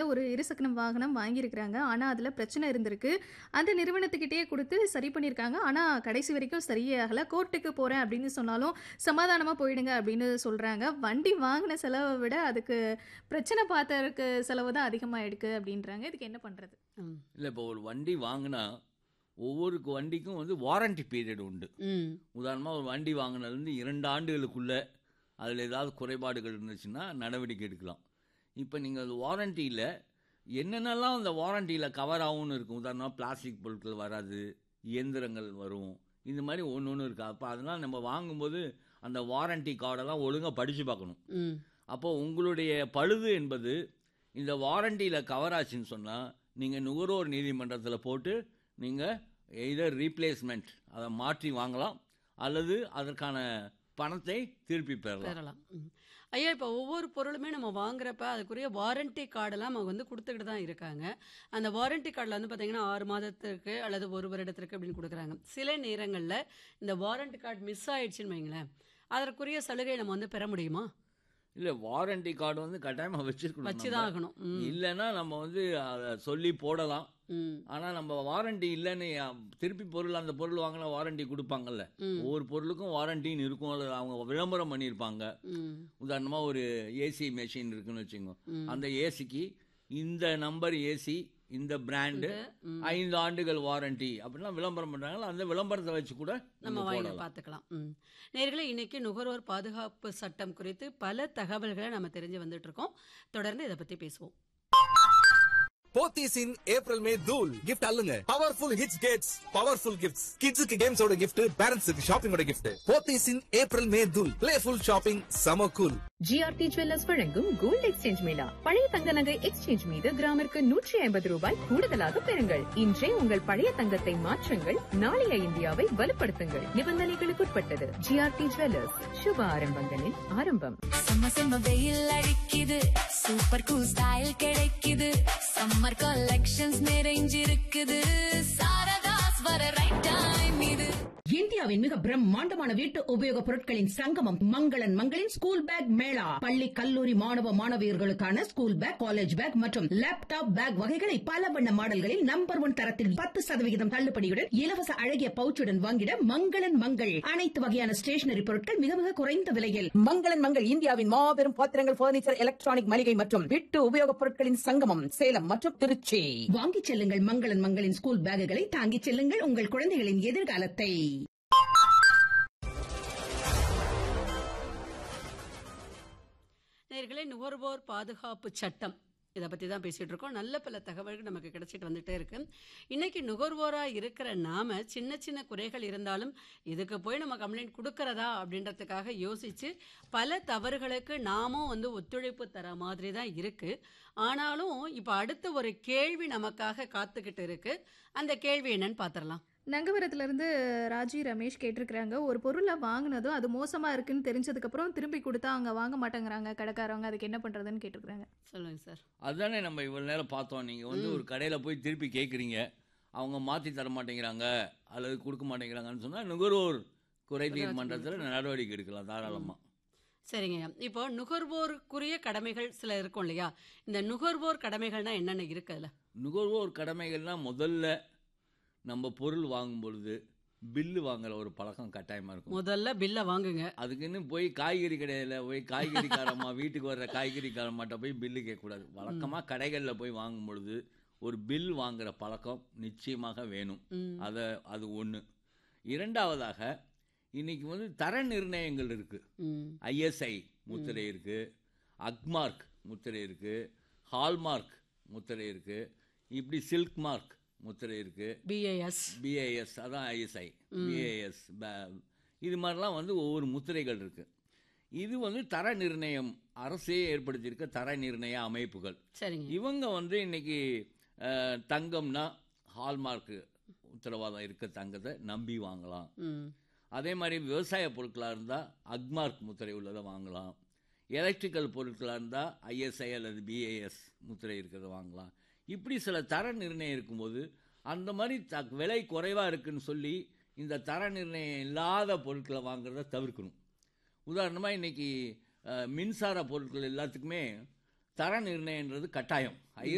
ஒரு இருசக்கர வாகனம் வாங்கியிருக்கிறாங்க. ஆனா, அதுல பிரச்சனை இருந்திருக்கு. அந்த நிறுவனத்துக்கிட்டயே குடுத்து சரி பண்ணியிருக்காங்க. ஆனா, கடைசி வரைக்கும் சரியே ஆகல. கோர்ட்டுக்கு போறேன் அப்படின்னு சொன்னாலும், சமாதானமா போயிடுங்க அப்படின்னு சொல்றாங்க. வண்டி வாங்குன செலவ விட அதுக்கு பிரச்சனை பார்த்ததுக்கு செலவு தான் அதிகமாயிடுக்கு அப்படின்றாங்க. இதுக்கு என்ன பண்றது? ம். இல்ல இப்போ ஒரு வண்டி வாங்குனா, ஒவ்வொரு கு வண்டிக்கும் வந்து வாரண்டி பீரியட் உண்டு. ம். உதாரணமா ஒரு வண்டி வாங்குனதுலேருந்து 2 ஆண்டுகளுக்குள்ள அதில ஏதாவது குறைபாடுகள் இருந்துச்சுன்னா நடவடிக்கை எடுக்கலாம். இப்ப நீங்க அது வாரண்டியில என்னென்னலாம் அந்த வாரண்டியில கவர் ஆகும்னு இருக்கும். உதாரணமா பிளாஸ்டிக் பொருட்கள் வராது, இயந்திரங்கள் வரும். இந்த மாரி ஒண்ணு ஒண்ணு இருக்கு. அப்ப அதனால நம்ம வாங்கும்போது அந்த வாரண்டி கார்டெல்லாம் ஒழுங்கா படிச்சு பார்க்கணும். ம். அப்போ உங்களுடைய பழுது என்பது இந்த வாரண்டியில கவர் ஆச்சுன்னு சொன்னா, நீங்க நுகர்வோர் நீதிமன்றத்தில போட்டு நீங்க எய்தர் ரீப்ளேஸ்மென்ட் அத மாற்றி வாங்கலாம். அல்லது அதற்கான பணத்தை திருப்பி பெறலாம். பெறலாம். ம். ஐயா இப்போ ஒவ்வொரு பொருளுமே நம்ம வாங்குறப்ப அதுக்குரிய வாரண்டி கார்டெல்லாம் அவங்க வந்து குடுத்துக்கிட்டு தான் இருக்காங்க. அந்த வாரண்டி கார்டில வந்து பார்த்தீங்கன்னா 6 மாதத்திற்கு அல்லது 1 வருடத்திற்கு அப்படின்னு குடுக்குறாங்க. சில நேரங்கள்ல இந்த வாரண்டி கார்டு மிஸ் ஆயிடுச்சுன்னு வைங்களேன், அதற்குரிய சலுகை நம்ம வந்து பெற முடியுமா? இல்ல வாரண்டி கார்டு வந்து கட்டாயமா வச்சிருக்கணும் வச்சு நம்ம. தான் ஆகணும். ம். இல்லன்னா நம்ம வந்து அத சொல்லி போடலாம். ம். ஆனா நம்ம வாரண்டி இல்லன்னு அ திருப்பி பொருள் அந்த பொருள் வாங்குனா வாரண்டி குடுப்பாங்கல்ல. ம். ஒவ்வொரு பொருளுக்கும் வாரண்டின்னு இருக்கும். அல்லது அவங்க விளம்பரம் பண்ணியிருப்பாங்க. ம். உதாரணமா ஒரு ஏசி மெஷின் இருக்குன்னு வச்சுக்கோங்க. ம். அந்த ஏசிக்கு இந்த நம்பர் ஏசி, இந்த பிராண்டு இந்த ம். 5 ஆண்டுகள் வாரண்டி அப்படிலாம் விளம்பரம் பண்றாங்கல்ல. அந்த விளம்பரத்த வச்சு கூட நம்ம நம்ம வாங்கி போடலாம். பார்த்துக்கலாம். ம். நேயர்களே இன்னைக்கு நுகர்வோர் பாதுகாப்பு சட்டம் குறித்து பல தகவல்கள நம்ம தெரிஞ்சு வந்துட்டு இருக்கோம். தொடர்ந்து இத பத்தி பேசுவோம். போத்தீஸ் இன் ஏப்ரல் மே தூள் கிஃப்ட் அல்லுங்க powerful hits gets powerful gifts கிட்ஸுக்கு கேம்ஸோட கிஃப்ட் பேரண்ட்ஸுக்கு ஷாப்பிங்கோட gift Pothys in April May தூள் பிளேஃபுல் ஷாப்பிங் சம கூல் ஜிஆர்டி ஜுவல்லர்ஸ் வழங்கும் கோல்ட் எக்ஸ்சேஞ்ச் மேளா பழைய தங்க நகை எக்ஸ்சேஞ்ச் மீது கிராமிற்கு நூற்றி ஐம்பது ரூபாய் கூடுதலாக பெறுங்கள் இன்றே உங்கள் பழைய தங்கத்தை மாற்றுங்கள் நாளைய இந்தியாவை வலுப்படுத்துங்கள் நிபந்தனைகளுக்குட்பட்டது ஜிஆர்டி ஜுவல்லர்ஸ் சுப ஆரம்பங்களின் ஆரம்பம் செம்ம செம்ம வெயில் அடிக்குது சூப்பர் கூல் ஸ்டைல் கிடைக்குது சம்மர் கலெக்ஷன்ஸ் நிறைஞ்சிருக்குது சாரதாஸ் வர ரைட் டைம் இது இந்தியாவின் மிக பிரம்மாண்டமான வீட்டு உபயோகப் பொருட்களின் சங்கமம் மங்களன் மங்களின் ஸ்கூல் பேக் மேளா பள்ளி கல்லூரி மாணவ மாணவியர்களுக்கான ஸ்கூல் பேக் காலேஜ் பேக் மற்றும் லேப்டாப் பேக் வகைகளை பல வண்ண மாடல்களில் நம்பர் ஒன் தரத்தில் பத்து சதவிகிதம் தள்ளுபடியுடன் இலவச அழகிய பவுச்சுடன் வாங்கிட மங்களன் மங்கள் அனைத்து வகையான ஸ்டேஷனரி பொருட்கள் மிக மிக குறைந்த விலையில் மங்களன் மங்கள் இந்தியாவின் மாபெரும் பாத்திரங்கள் பர்னிச்சர் எலக்ட்ரானிக் மளிகை மற்றும் வீட்டு உபயோகப் பொருட்களின் சங்கமம் சேலம் மற்றும் திருச்சி வாங்கிச் செல்லுங்கள் மங்களன் மங்களின் ஸ்கூல் பேக்குகளை தாங்கிச் செல்லுங்கள் உங்கள் குழந்தைகளின் எதிர்காலத்தை நேயர்களே நுகர்வோர் பாதுகாப்பு சட்டம் இத பத்தி தான் பேசிட்டு இருக்கோம். நல்ல பல தகவல்கள் நமக்கு கிடைச்சிட்டு வந்துட்டே இருக்கு. இன்னைக்கு நுகர்வோரா இருக்கிற நாம சின்ன சின்ன குறைகள் இருந்தாலும் இதுக்கு போய் நம்ம கம்ப்ளைண்ட் குடுக்கறதா அப்படின்றதுக்காக யோசிச்சு பல தவறுகளுக்கு நாமும் வந்து ஒத்துழைப்பு தர மாதிரி தான் இருக்கு. ஆனாலும் இப்ப அடுத்த ஒரு கேள்வி நமக்காக காத்துக்கிட்டு இருக்கு. அந்த கேள்வி என்னன்னு பாத்திரலாம். நங்கவரத்திலிருந்து ராஜி ரமேஷ் கேட்டிருக்கிறாங்க. ஒரு பொருள வாங்குனதும் அது மோசமா இருக்குன்னு தெரிஞ்சதுக்கப்புறம் திரும்பி குடுத்தா அவங்க வாங்க மாட்டேங்கிறாங்க கடைக்காரவங்க. அதுக்கு என்ன பண்றதுன்னு கேட்டிருக்கிறாங்க. சொல்லுங்க சார். அதானே நம்ம இவ்வளவு நேரம் பார்த்தோம். நீங்க வந்து ம். ஒரு கடையில போய் திருப்பி கேட்குறீங்க. அவங்க மாத்தி தர மாட்டேங்கிறாங்க அல்லது குடுக்க மாட்டேங்கிறாங்கன்னு சொன்னா நுகர்வோர் குறை தீர்மன்றத்தில் நடவடிக்கை எடுக்கலாம் தாராளமா. சரிங்க. இப்போ நுகர்வோருக்குரிய கடமைகள் சில இருக்கும் இல்லையா? இந்த நுகர்வோர் கடமைகள்னா என்னென்ன இருக்கு அதுல? நுகர்வோர் கடமைகள்னா முதல்ல நம்ம பொருள் வாங்கும் பொழுது பில்லு வாங்குற ஒரு பழக்கம் கட்டாயமா இருக்கும். முதல்ல பில்ல வாங்குங்க. அதுக்குன்னு போய் காய்கறி கடையில போய் காய்கறிக்காரம்மா வீட்டுக்கு வர்ற காய்கறிக்காரம்மாட்ட போய் பில்லு கேட்கக்கூடாது. வழக்கமா கடைகள்ல போய் வாங்கும் பொழுது ஒரு பில் வாங்குற பழக்கம் நிச்சயமாக வேணும். ம். அத அது ஒண்ணு. இரண்டாவதாக இன்னைக்கு வந்து தர நிர்ணயங்கள் இருக்கு. ம். ஐஎஸ்ஐ முத்திரை இருக்கு. அக்மார்க் முத்திரை இருக்கு. ஹால்மார்க் முத்திரை இருக்கு. இப்படி சில்க் மார்க் முத்திரை இருக்கு. பிஏஎஸ். பிஏஎஸ் அதான் ஐஎஸ்ஐ. ம். பிஏஎஸ் இது மாதிரிலாம் வந்து ஒவ்வொரு முத்திரைகள் இருக்கு. இது வந்து தர நிர்ணயம் அரசே ஏற்படுத்தியிருக்க தர நிர்ணய அமைப்புகள். சரிங்க. இவங்க வந்து இன்னைக்கு அஹ், தங்கம்னா ஹால்மார்க் உத்தரவாதம் இருக்க தங்கத்தை நம்பி வாங்கலாம். ம். அதே மாதிரி விவசாய பொருட்களாக இருந்தால் அக்மார்க் முத்திரை உள்ளதை வாங்கலாம். எலக்ட்ரிக்கல் பொருட்களாக இருந்தால் ஐஎஸ்ஐ அல்லது பிஏஎஸ் முத்திரை இருக்கிறத வாங்கலாம். இப்படி சில தர நிர்ணயம் இருக்கும்போது அந்த மாதிரி த விலை குறைவாக இருக்குன்னு சொல்லி இந்த தர நிர்ணயம் இல்லாத பொருட்களை வாங்குறத தவிர்க்கணும். உதாரணமாக இன்னைக்கு அஹ், மின்சார பொருட்கள் எல்லாத்துக்குமே தர நிர்ணயன்றது கட்டாயம்.